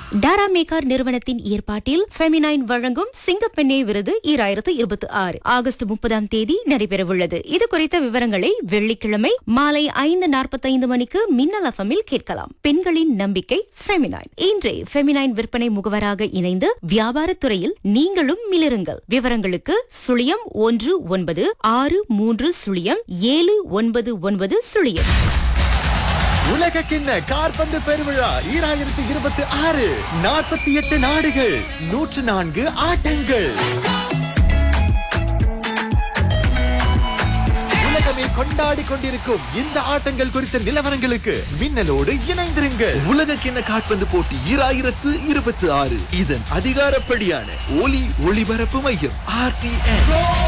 டாரா மேக்கார் நிறுவனத்தின் ஏற்பாட்டில் ஃபெமினைன் வழங்கும் சிங்கப்பெண்ணே விருது ஈராயிரத்து இருபத்தி ஆறு ஆகஸ்ட் முப்பதாம் தேதி நடைபெறவுள்ளது இது குறித்த விவரங்களை வெள்ளிக்கிழமை மாலை ஐந்து நாற்பத்தைந்து மணிக்கு மின்னல் எஃப்எம்மில் கேட்கலாம் பெண்களின் நம்பிக்கை ஃபெமினைன் இன்றே ஃபெமினைன் விற்பனை முகவராக இணைந்து வியாபாரத் துறையில் நீங்களும் மிளிருங்கள் விவரங்களுக்கு சுழியம் ஒன்று ஒன்பது ஆறு மூன்று சுழியம் ஏழு ஒன்பது ஒன்பது சுழியம் உலக கிண்ண கார்பந்து பெருவிழா ஈராயிரத்தி இருபத்தி ஆறு நாற்பத்தி எட்டு நாடுகள் நூற்று நான்கு ஆட்டங்கள் உலகமே கொண்டாடி கொண்டிருக்கும் இந்த ஆட்டங்கள் குறித்த நிலவரங்களுக்கு மின்னலோடு இணைந்திருங்கள் உலக கிண்ண காற்பந்து போட்டி ஈராயிரத்து இருபத்தி ஆறு இதன் அதிகாரப்படியான ஒலி ஒளிபரப்பு மையம் ஆர்டிஎன்